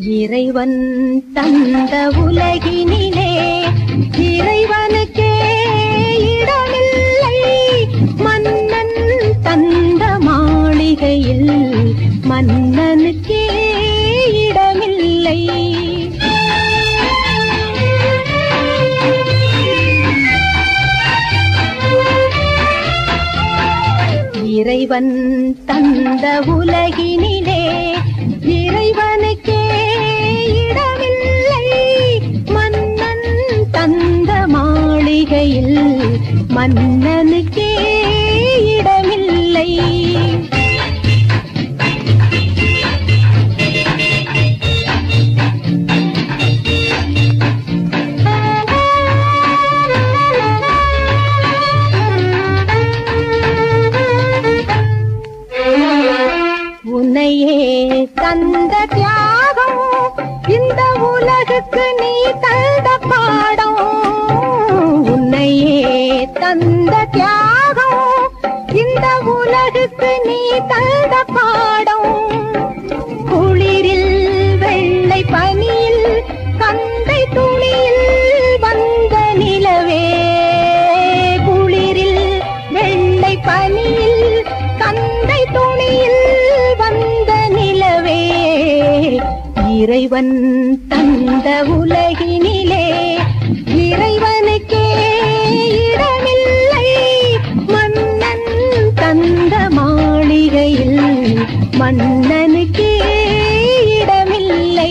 இறைவன் தந்த உலகினிலே இறைவனுக்கே இடமில்லை மன்னன் தந்த மாளிகையில் மன்னனுக்கே இடமில்லை இறைவன் தந்த உலகினிலே இறைவனுக்கே இடமில்லை மன்னன் தந்த மாளிகையில் மன்னனுக்கே இடமில்லை உன்னையே தந்த தியாகம் இந்த உலகுக்கு நீ தந்த பாடம் உன்னையே தந்த தியாகம் இந்த உலகுக்கு நீ தந்த பாடம் குளிரில் வெள்ளை பனியில் கந்தை துணியில் வந்த நிலவே குளிரில் வெள்ளை பனியில் கந்தை துணியில் வந்த நிலவே இறைவன் தந்த உலகினிலே இறைவனுக்கே இடமில்லை மன்னன் தந்த மாளிகையில் மன்னனுக்கே இடமில்லை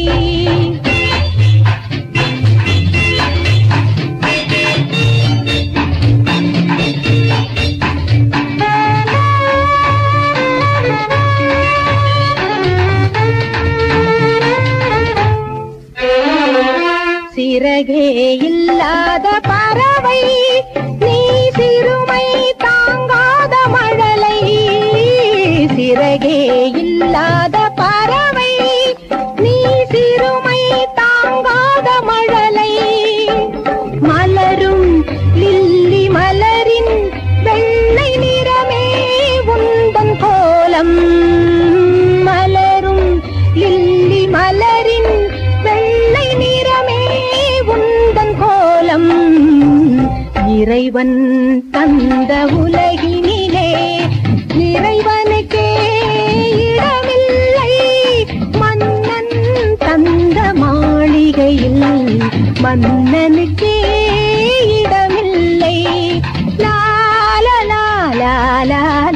சிறகே இல்லாத பறவை நீ சிறுமை தாங்காத மழலை சிறகே இல்லாத பறவை நீ சிறுமை தாங்காத மழலை மலரும் லில்லி மலரின் வெள்ளை நிறமே உந்தன் கோலம் மலரும் லில்லி மலரின் வெள்ளை நிறமே உந்தன் கோலம் இறைவன் தந்த உலகினிலே இறைவனுக்கே இடமில்லை மன்னன் தந்த மாளிகையில் மன்னனுக்கே இடமில்லை லால லால லால